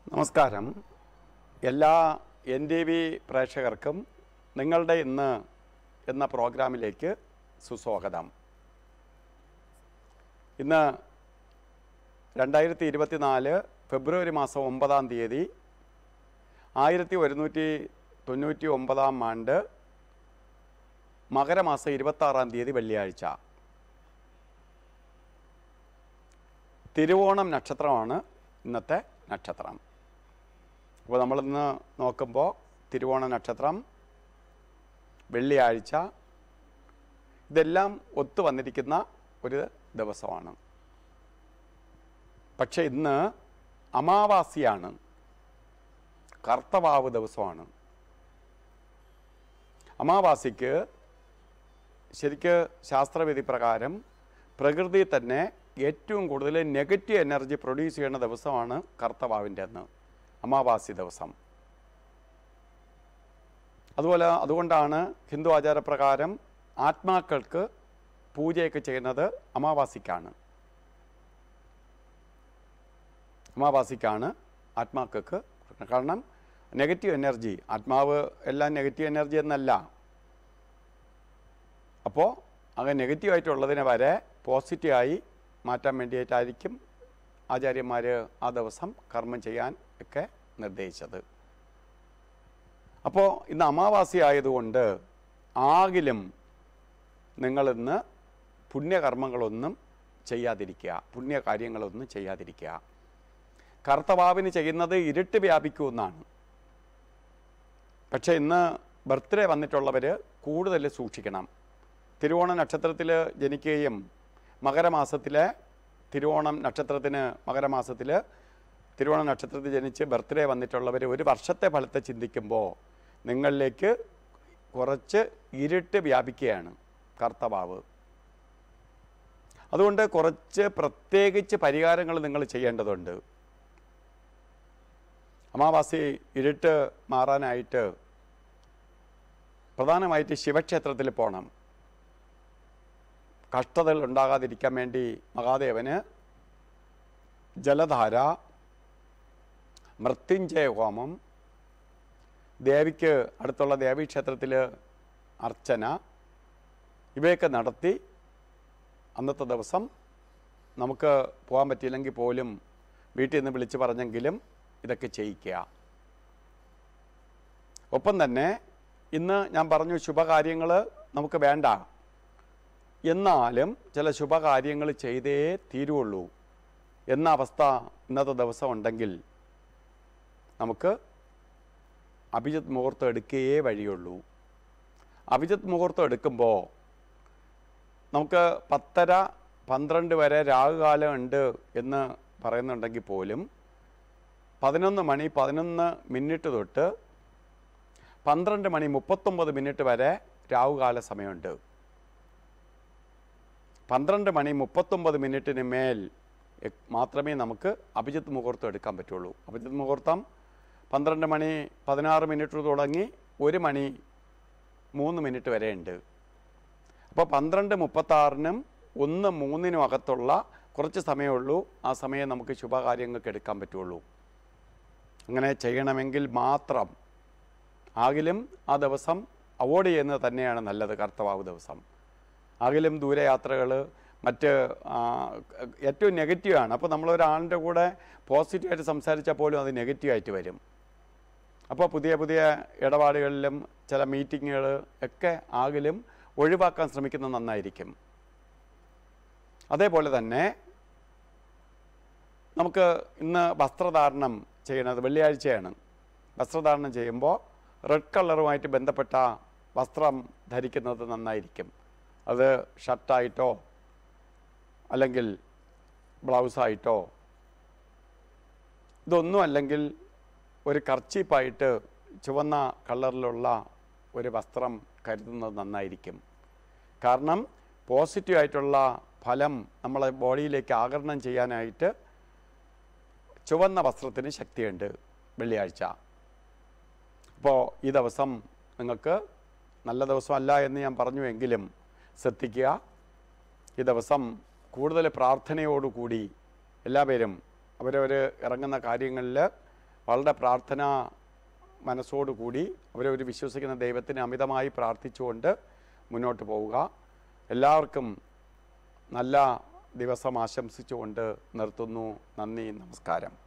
നമസ്കാരം എല്ലാ N T V പ്രേക്ഷകർക്കും നിങ്ങളുടെ ഇന്ന് എന്ന പ്രോഗ്രാമിലേക്ക് സുസ്വാഗതം ഇന്ന് രണ്ടായിരത്തി ഇരുപത്തിനാല് ഫെബ്രുവരി മാസം ഒമ്പതാം തീയതി ആയിരത്തി ഒരുന്നൂറ്റി തൊണ്ണൂറ്റി ഒമ്പതാം ആണ്ട് മകരമാസം ഇരുപത്താറാം തീയതി വെള്ളിയാഴ്ച തിരുവോണം നക്ഷത്രമാണ് ഇന്നത്തെ നക്ഷത്രം അപ്പോൾ നമ്മളിന്ന് നോക്കുമ്പോൾ തിരുവോണ നക്ഷത്രം വെള്ളിയാഴ്ച ഇതെല്ലാം ഒത്തു വന്നിരിക്കുന്ന ഒരു ദിവസമാണ് പക്ഷെ ഇന്ന് അമാവാസിയാണ് കർത്തവാവ് ദിവസമാണ് അമാവാസിക്ക് ശരിക്ക് ശാസ്ത്രവിധി പ്രകാരം പ്രകൃതി തന്നെ ഏറ്റവും കൂടുതൽ നെഗറ്റീവ് എനർജി പ്രൊഡ്യൂസ് ചെയ്യുന്ന ദിവസമാണ് കർത്തവാവിൻ്റെ അന്ന് അമാവാസി ദിവസം അതുപോലെ അതുകൊണ്ടാണ് ഹിന്ദു ആചാരപ്രകാരം ആത്മാക്കൾക്ക് പൂജയൊക്കെ ചെയ്യുന്നത് അമാവാസിക്കാണ് അമാവാസിക്കാണ് ആത്മാക്കൾക്ക് കാരണം നെഗറ്റീവ് എനർജി ആത്മാവ് എല്ലാം നെഗറ്റീവ് എനർജി എന്നല്ല അപ്പോൾ അങ്ങനെ നെഗറ്റീവായിട്ടുള്ളതിനെ വരെ പോസിറ്റീവായി മാറ്റാൻ വേണ്ടിയിട്ടായിരിക്കും ആചാര്യന്മാർ ആ ദിവസം കർമ്മം ചെയ്യാൻ ഒക്കെ നിർദ്ദേശിച്ചത് അപ്പോൾ ഇന്ന് അമാവാസി ആയതുകൊണ്ട് ആകിലും നിങ്ങളിന്ന് പുണ്യകർമ്മങ്ങളൊന്നും ചെയ്യാതിരിക്കുക പുണ്യകാര്യങ്ങളൊന്നും ചെയ്യാതിരിക്കുക കർത്തവാവിന് ചെയ്യുന്നത് ഇരുട്ട് വ്യാപിക്കുമെന്നാണ് പക്ഷേ ഇന്ന് ബർത്ത്ഡേ വന്നിട്ടുള്ളവർ കൂടുതൽ സൂക്ഷിക്കണം തിരുവോണ നക്ഷത്രത്തിൽ ജനിക്കുകയും മകരമാസത്തിലെ തിരുവോണം നക്ഷത്രത്തിന് മകരമാസത്തിൽ തിരുവോണ നക്ഷത്രത്തിൽ ജനിച്ച് ബർത്ത്ഡേ വന്നിട്ടുള്ളവർ ഒരു വർഷത്തെ ഫലത്തെ ചിന്തിക്കുമ്പോൾ നിങ്ങളിലേക്ക് കുറച്ച് ഇരുട്ട് വ്യാപിക്കുകയാണ് കർത്തവാവ് അതുകൊണ്ട് കുറച്ച് പ്രത്യേകിച്ച് പരിഹാരങ്ങൾ നിങ്ങൾ ചെയ്യേണ്ടതുണ്ട് അമാവാസി ഇരുട്ട് മാറാനായിട്ട് പ്രധാനമായിട്ട് ശിവക്ഷേത്രത്തിൽ പോകണം കഷ്ടതകൾ ഉണ്ടാകാതിരിക്കാൻ വേണ്ടി മഹാദേവന് ജലധാര മൃത്യുഞ്ജയ ഹോമം ദേവിക്ക് അടുത്തുള്ള ദേവീക്ഷേത്രത്തിൽ അർച്ചന ഇവയൊക്കെ നടത്തി അന്നത്തെ ദിവസം നമുക്ക് പോകാൻ പറ്റിയില്ലെങ്കിൽ പോലും വീട്ടിൽ നിന്ന് വിളിച്ച് പറഞ്ഞെങ്കിലും ഇതൊക്കെ ചെയ്യിക്കുക ഒപ്പം തന്നെ ഇന്ന് ഞാൻ പറഞ്ഞു ശുഭകാര്യങ്ങൾ നമുക്ക് വേണ്ട എന്നാലും ചില ശുഭകാര്യങ്ങൾ ചെയ്തേ തീരുള്ളൂ എന്ന അവസ്ഥ ഇന്നത്തെ ദിവസം ഉണ്ടെങ്കിൽ നമുക്ക് അഭിജിത് മുഹൂർത്തം എടുക്കുകയേ വഴിയുള്ളൂ അഭിജിത് മുഹൂർത്തം എടുക്കുമ്പോൾ നമുക്ക് പത്തര പന്ത്രണ്ട് വരെ രാഹുകാലം ഉണ്ട് എന്ന് പറയുന്നുണ്ടെങ്കിൽ പോലും പതിനൊന്ന് മണി പതിനൊന്ന് മിനിറ്റ് തൊട്ട് പന്ത്രണ്ട് മണി മുപ്പത്തൊമ്പത് മിനിറ്റ് വരെ രാഹുകാല സമയമുണ്ട് പന്ത്രണ്ട് മണി മുപ്പത്തൊമ്പത് മിനിറ്റിന് മേൽ എ- മാത്രമേ നമുക്ക് അഭിജിത്ത് മുഹൂർത്തം എടുക്കാൻ പറ്റുള്ളൂ അഭിജിത്ത് മുഹൂർത്തം പന്ത്രണ്ട് മണി പതിനാറ് മിനിറ്റ് തുടങ്ങി ഒരു മണി മൂന്ന് മിനിറ്റ് വരെ ഉണ്ട് അപ്പോൾ പന്ത്രണ്ട് മുപ്പത്താറിനും ഒന്ന് മൂന്നിനും അകത്തുള്ള കുറച്ച് സമയമുള്ളൂ ആ സമയം നമുക്ക് ശുഭകാര്യങ്ങൾക്ക് എടുക്കാൻ പറ്റുള്ളൂ അങ്ങനെ ചെയ്യണമെങ്കിൽ മാത്രം ആകിലും ആ ദിവസം അവോയ്ഡ് ചെയ്യുന്നത് തന്നെയാണ് നല്ലത് കർത്തവാവ് ദിവസം അകലും ദൂരയാത്രകൾ മറ്റ് ആ, ഏറ്റവും നെഗറ്റീവാണ് അപ്പോൾ നമ്മളൊരാളിൻ്റെ കൂടെ പോസിറ്റീവായിട്ട് സംസാരിച്ചാൽ പോലും അത് നെഗറ്റീവായിട്ട് വരും അപ്പോൾ പുതിയ പുതിയ ഇടപാടുകളിലും ചില മീറ്റിങ്ങുകൾ ഒക്കെ ആകിലും ഒഴിവാക്കാൻ ശ്രമിക്കുന്നത് നന്നായിരിക്കും അതേപോലെ തന്നെ നമുക്ക് ഇന്ന് വസ്ത്രധാരണം ചെയ്യുന്നത് വെള്ളിയാഴ്ചയാണ് വസ്ത്രധാരണം ചെയ്യുമ്പോൾ റെഡ് കളറുമായിട്ട് ബന്ധപ്പെട്ട വസ്ത്രം ധരിക്കുന്നത് നന്നായിരിക്കും അത് ഷർട്ടായിട്ടോ അല്ലെങ്കിൽ ബ്ലൗസായിട്ടോ ഇതൊന്നും അല്ലെങ്കിൽ ഒരു കർച്ചീപ്പായിട്ട് ചുവന്ന കളറിലുള്ള ഒരു വസ്ത്രം കരുതുന്നത് നന്നായിരിക്കും കാരണം പോസിറ്റീവായിട്ടുള്ള ഫലം നമ്മളെ ബോഡിയിലേക്ക് ആകരണം ചെയ്യാനായിട്ട് ചുവന്ന വസ്ത്രത്തിന് ശക്തിയുണ്ട് വെള്ളിയാഴ്ച അപ്പോൾ ഈ ദിവസം നിങ്ങൾക്ക് നല്ല ദിവസമല്ല എന്ന് ഞാൻ പറഞ്ഞുവെങ്കിലും ശ്രദ്ധിക്കുക ഈ ദിവസം കൂടുതൽ പ്രാർത്ഥനയോടുകൂടി എല്ലാവരും അവരവർ ഇറങ്ങുന്ന കാര്യങ്ങളിൽ വളരെ പ്രാർത്ഥന മനസ്സോടുകൂടി അവരവർ വിശ്വസിക്കുന്ന ദൈവത്തിനെ അമിതമായി പ്രാർത്ഥിച്ചുകൊണ്ട് മുന്നോട്ട് പോവുക എല്ലാവർക്കും നല്ല ദിവസം ആശംസിച്ചുകൊണ്ട് നിർത്തുന്നു നന്ദി നമസ്കാരം